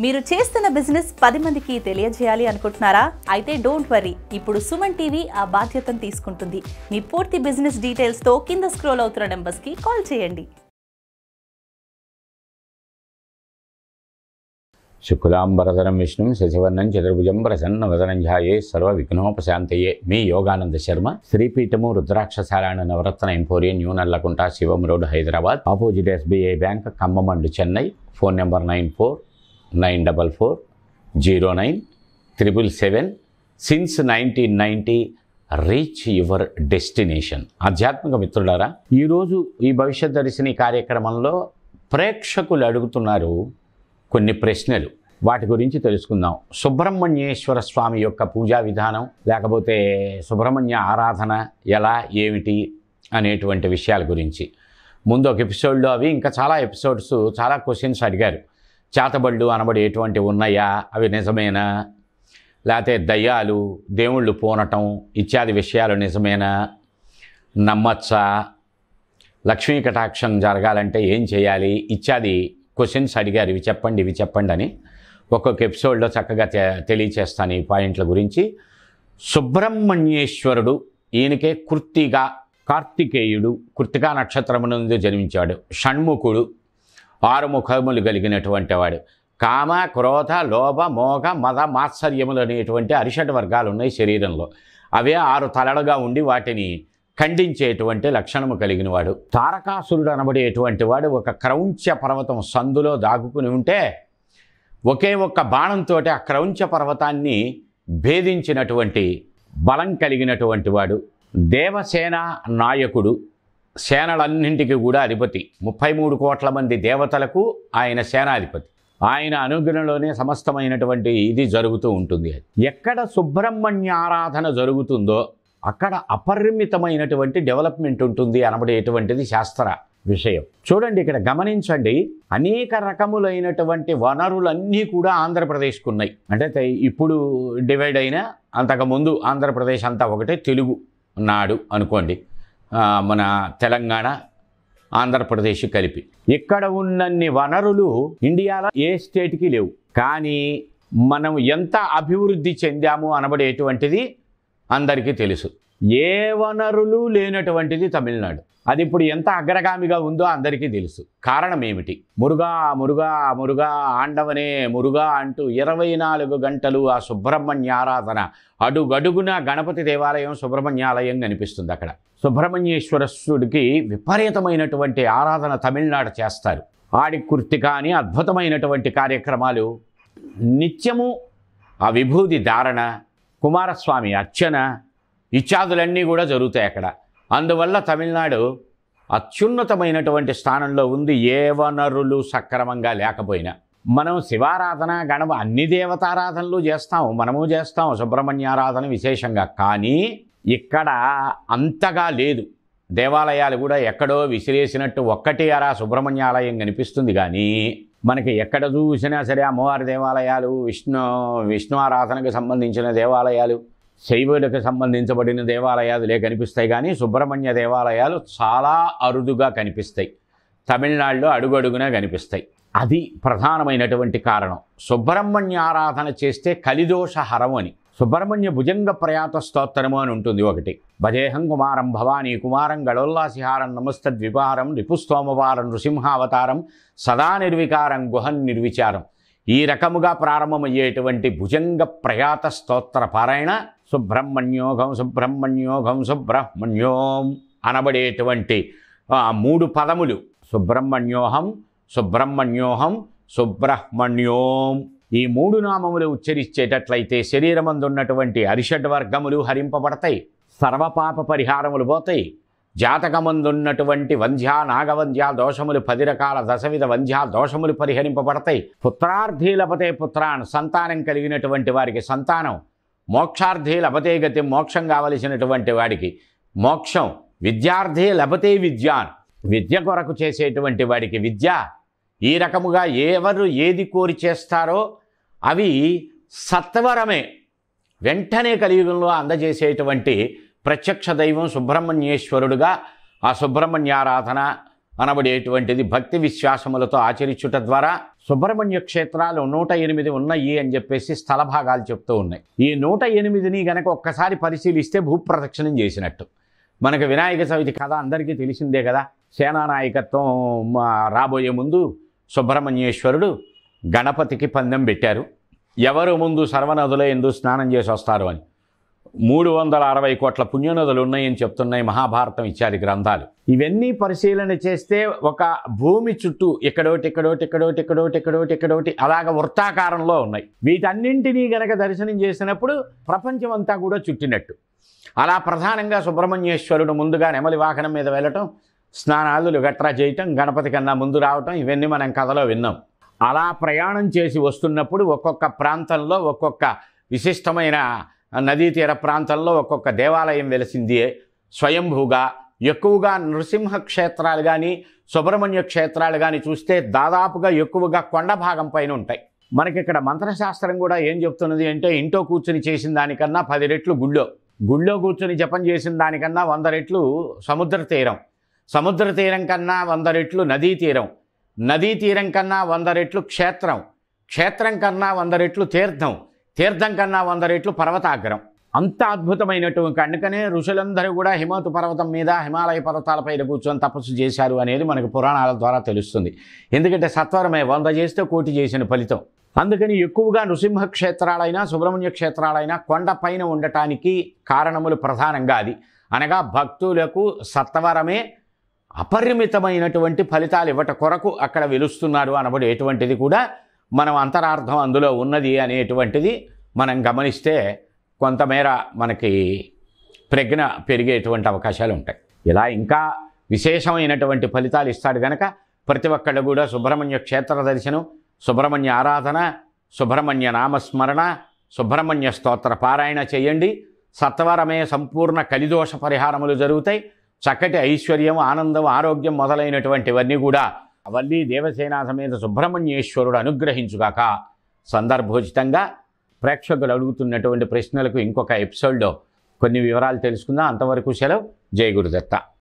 మీరు చేస్తున్న బిజినెస్ పది మందికి తెలియజేయాలి అనుకుంటున్నారా అయితే డోంట్ వరీ ఇప్పుడు సుమన్ టీవీ ఆ బాధ్యతను తీసుకుంటుంది మీ పూర్తి బిజినెస్ డీటెయిల్స్ తో కింద స్క్రోల్ అవుతున్న నెంబర్స్ కి కాల్ చేయండి శుక్లాంబరధరం విష్ణుం శశివర్ణం చతుర్భుజం ప్రసన్న వదనం ధ్యాయే సర్వ విఘ్నోపశాంతయే మీ యోగానంద శర్మ శ్రీపీఠము రుద్రాక్షశారాయణ Navaratna emporium new Nallakunta Shivam road Hyderabad opposite SBI bank ఖమ్మమండు Chennai phone number nine four nine double four zero nine triple seven since nineteen ninety reach your destination ఆధ్యాత్మిక మిత్రులారా ఈరోజు ఈ భవిష్యత్ దర్శిని కార్యక్రమంలో ప్రేక్షకులు అడుగుతున్నారు కొన్ని ప్రశ్నలు వాటి గురించి తెలుసుకుందాం సుబ్రహ్మణ్యేశ్వర స్వామి యొక్క పూజా విధానం లేకపోతే సుబ్రహ్మణ్య ఆరాధన ఎలా ఏమిటి అనేటువంటి విషయాల గురించి ముందు ఒక ఎపిసోడ్లో అవి ఇంకా చాలా ఎపిసోడ్స్ చాలా క్వశ్చన్స్ అడిగారు చేతబళ్ళు అనబడేటువంటివి ఉన్నాయా అవి నిజమేనా లేకపోతే దయ్యాలు దేవుళ్ళు పూనటం ఇత్యాది విషయాలు నిజమేనా నమ్మచ్చా లక్ష్మీ కటాక్షం జరగాలంటే ఏం చేయాలి ఇత్యాది క్వశ్చన్స్ అడిగారు ఇవి చెప్పండి ఇవి చెప్పండి అని ఒక్కొక్క ఎపిసోడ్లో చక్కగా తె తెలియచేస్తాను ఈ పాయింట్ల గురించి సుబ్రహ్మణ్యేశ్వరుడు ఈయనకే కృత్తిగా కార్తికేయుడు కృత్తికా నక్షత్రమునందు జన్మించాడు షణ్ముఖుడు ఆరు ముఖములు కలిగినటువంటి వాడు కామ క్రోధ లోభ మోగ మద మాత్సర్యములు అనేటువంటి అరిషడ్ వర్గాలు ఉన్నాయి శరీరంలో అవే ఆరు తలలుగా ఉండి వాటిని ఖండించేటువంటి లక్షణము కలిగిన వాడు తారకాసురుడు అనబడేటువంటి వాడు ఒక క్రౌంచ పర్వతం సందులో దాగుకుని ఉంటే ఒకే ఒక్క బాణంతో ఆ క్రౌంచ పర్వతాన్ని భేదించినటువంటి బలం కలిగినటువంటి వాడు దేవసేన నాయకుడు సేనలన్నింటికి కూడా అధిపతి ముప్పై మూడు కోట్ల మంది దేవతలకు ఆయన సేనాధిపతి ఆయన అనుగ్రహంలోనే సమస్తమైనటువంటి ఇది జరుగుతూ ఉంటుంది ఎక్కడ సుబ్రహ్మణ్య ఆరాధన జరుగుతుందో అక్కడ అపరిమితమైనటువంటి డెవలప్మెంట్ ఉంటుంది అనబడేటువంటిది శాస్త్ర విషయం చూడండి ఇక్కడ గమనించండి అనేక రకములైనటువంటి వనరులన్నీ కూడా ఆంధ్రప్రదేశ్కు ఉన్నాయి అంటే తె- ఇప్పుడు డివైడ్ అయిన అంతకుముందు ఆంధ్రప్రదేశ్ అంతా ఒకటే తెలుగు నాడు అనుకోండి ఆ, మన తెలంగాణ ఆంధ్రప్రదేశ్ కలిపి ఇక్కడ ఉన్నన్ని వనరులు ఇండియాలో ఏ స్టేట్కి లేవు కానీ మనం ఎంత అభివృద్ధి చెందాము అనబడేటువంటిది అందరికీ తెలుసు ఏ వనరులు లేనటువంటిది తమిళనాడు అది ఇప్పుడు ఎంత అగ్రగామిగా ఉందో అందరికీ తెలుసు కారణం ఏమిటి మురుగా మురుగా మురుగా ఆండవనే మురుగా అంటూ ఇరవై నాలుగు గంటలు ఆ సుబ్రహ్మణ్య ఆరాధన అడుగడుగున గణపతి దేవాలయం సుబ్రహ్మణ్యాలయం కనిపిస్తుంది అక్కడ సుబ్రహ్మణ్యేశ్వరస్సుడికి విపరీతమైనటువంటి ఆరాధన తమిళనాడు చేస్తారు ఆడి కృత్తిక అని అద్భుతమైనటువంటి కార్యక్రమాలు నిత్యము ఆ విభూది ధారణ కుమారస్వామి అర్చన ఇత్యాదులన్నీ కూడా జరుగుతాయి అక్కడ అందువల్ల తమిళనాడు అత్యున్నతమైనటువంటి స్థానంలో ఉంది ఏ వనరులు సక్రమంగా లేకపోయినా మనం శివారాధన గణప అన్ని దేవతారాధనలు చేస్తాం మనము చేస్తాం సుబ్రహ్మణ్యారాధన విశేషంగా కానీ ఇక్కడ అంతగా లేదు దేవాలయాలు కూడా ఎక్కడో విసిరేసినట్టు ఒక్కటి అరా సుబ్రహ్మణ్యాలయం కనిపిస్తుంది కానీ మనకి ఎక్కడ చూసినా సరే అమ్మవారి దేవాలయాలు విష్ణు విష్ణు ఆరాధనకు సంబంధించిన దేవాలయాలు శైవులకు సంబంధించబడిన దేవాలయాలులే కనిపిస్తాయి కానీ సుబ్రహ్మణ్య దేవాలయాలు చాలా అరుదుగా కనిపిస్తాయి తమిళనాడులో అడుగడుగునా కనిపిస్తాయి అది ప్రధానమైనటువంటి కారణం సుబ్రహ్మణ్య ఆరాధన చేస్తే కలిదోష హరం అని సుబ్రహ్మణ్య భుజంగ ప్రయాత స్తోత్రము అని ఉంటుంది ఒకటి భజేహం కుమారం భవానీ కుమారం గడోల్లాసిహారం నమస్తద్విపారం రిపుస్తోమవారం నృసింహావతారం సదా నిర్వికారం గుహన్ నిర్విచారం ఈ రకముగా ప్రారంభమయ్యేటువంటి భుజంగ ప్రయాత స్తోత్ర పారాయణ సుబ్రహ్మణ్యోగం సుబ్రహ్మణ్యోగం సుబ్రహ్మణ్యోం అనబడేటువంటి ఆ మూడు పదములు సుబ్రహ్మణ్యోహం సుబ్రహ్మణ్యోహం సుబ్రహ్మణ్యోం ఈ మూడు నామములు ఉచ్చరించేటట్లయితే శరీరమందున్నటువంటి అరిషడ్ వర్గములు హరింపబడతాయి సర్వపాప పరిహారములు పోతాయి జాతకమందున్నటువంటి వంధ్యా నాగవంధ్యా దోషములు పది రకాల దశవిధ వంధ్యా దోషములు పరిహరింపబడతాయి పుత్రార్థి లభతే పుత్రాన్ సంతానం కలిగినటువంటి వారికి సంతానం మోక్షార్థి లభతే గతి మోక్షం కావలసినటువంటి వాడికి మోక్షం విద్యార్థి లభతే విద్యాన్ విద్య కొరకు చేసేటువంటి వాడికి విద్య ఈ రకముగా ఎవరు ఏది కోరి చేస్తారో అవి సత్వరమే వెంటనే కలియుగంలో అందజేసేటువంటి ప్రత్యక్ష దైవం సుబ్రహ్మణ్యేశ్వరుడుగా ఆ సుబ్రహ్మణ్యారాధన అనబడేటువంటిది భక్తి విశ్వాసములతో ఆచరించుట ద్వారా సుబ్రహ్మణ్య క్షేత్రాలు నూట ఎనిమిది ఉన్నాయి అని చెప్పేసి స్థల భాగాలు చెప్తూ ఉన్నాయి ఈ నూట ఎనిమిదిని గనక ఒక్కసారి పరిశీలిస్తే భూప్రదక్షిణం చేసినట్టు మనకు వినాయక చవితి కథ అందరికీ తెలిసిందే కదా సేనానాయకత్వం మా రాబోయే ముందు సుబ్రహ్మణ్యేశ్వరుడు గణపతికి పందెం పెట్టారు ఎవరు ముందు సర్వనదుల ఎందు స్నానం చేసి వస్తారు అని మూడు వందల అరవై కోట్ల పుణ్యనదులు ఉన్నాయని చెప్తున్నాయి మహాభారతం ఇత్యాది గ్రంథాలు ఇవన్నీ పరిశీలన చేస్తే ఒక భూమి చుట్టూ ఇక్కడోటి ఇక్కడోటి ఇక్కడోటి ఇక్కడోటి ఇక్కడోటి ఇక్కడోటి అలాగ వృత్తాకారంలో ఉన్నాయి వీటన్నింటినీ గనక దర్శనం చేసినప్పుడు ప్రపంచం అంతా కూడా చుట్టినట్టు అలా ప్రధానంగా సుబ్రహ్మణ్యేశ్వరుడు ముందుగా నెమలి వాహనం మీద వెళ్ళటం స్నానాదులు గట్రా చేయటం గణపతి కన్నా ముందు రావటం ఇవన్నీ మనం కథలో విన్నాం అలా ప్రయాణం చేసి వస్తున్నప్పుడు ఒక్కొక్క ప్రాంతంలో ఒక్కొక్క విశిష్టమైన నదీ తీర ప్రాంతంలో ఒక్కొక్క దేవాలయం వెలిసింది స్వయంభూగా ఎక్కువగా నృసింహ క్షేత్రాలు కానీ సుబ్రహ్మణ్య క్షేత్రాలు కానీ చూస్తే దాదాపుగా ఎక్కువగా కొండ భాగం పైన ఉంటాయి మనకి ఇక్కడ మంత్రశాస్త్రం కూడా ఏం చెప్తున్నది అంటే ఇంట్లో కూర్చుని చేసిన దానికన్నా పది రెట్లు గుళ్ళో గుళ్ళో కూర్చుని జపం చేసిన దానికన్నా వంద రెట్లు సముద్ర తీరం సముద్ర తీరం కన్నా వంద రెట్లు నదీ తీరం నదీ తీరం కన్నా వంద రెట్లు క్షేత్రం క్షేత్రం కన్నా వంద రెట్లు తీర్థం తీర్థం కన్నా వంద రెట్లు పర్వతాగ్రం అంత అద్భుతమైనటువంటి అందుకనే ఋషులందరూ కూడా హిమవత్ పర్వతం మీద హిమాలయ పర్వతాలపైన కూర్చొని తపస్సు చేశారు అనేది మనకు పురాణాల ద్వారా తెలుస్తుంది ఎందుకంటే సత్వరమే వంద చేస్తే కోటి చేసిన ఫలితం అందుకని ఎక్కువగా నృసింహ క్షేత్రాలైనా సుబ్రహ్మణ్య క్షేత్రాలైనా కొండపైన ఉండటానికి కారణములు ప్రధానంగా అది అనగా భక్తులకు సత్వరమే అపరిమితమైనటువంటి ఫలితాలు ఇవ్వట కొరకు అక్కడ వెలుస్తున్నారు అనబడేటువంటిది కూడా మనం అంతరార్థం అందులో ఉన్నది అనేటువంటిది మనం గమనిస్తే కొంతమేర మనకి ప్రజ్ఞ పెరిగేటువంటి అవకాశాలు ఉంటాయి ఇలా ఇంకా విశేషమైనటువంటి ఫలితాలు ఇస్తాడు గనక ప్రతి ఒక్కళ్ళు కూడా సుబ్రహ్మణ్య క్షేత్ర దర్శనం సుబ్రహ్మణ్య ఆరాధన సుబ్రహ్మణ్య నామస్మరణ సుబ్రహ్మణ్య స్తోత్ర పారాయణ చేయండి సత్వరమే సంపూర్ణ కలిదోష పరిహారములు జరుగుతాయి చక్కటి ఐశ్వర్యం ఆనందం ఆరోగ్యం మొదలైనటువంటివన్నీ కూడా అవన్నీ దేవసేన సమేత సుబ్రహ్మణ్యేశ్వరుడు అనుగ్రహించుగాక సందర్భోచితంగా ప్రేక్షకులు అడుగుతున్నటువంటి ప్రశ్నలకు ఇంకొక ఎపిసోడ్లో కొన్ని వివరాలు తెలుసుకుందాం అంతవరకు సెలవు జయ గురుదత్త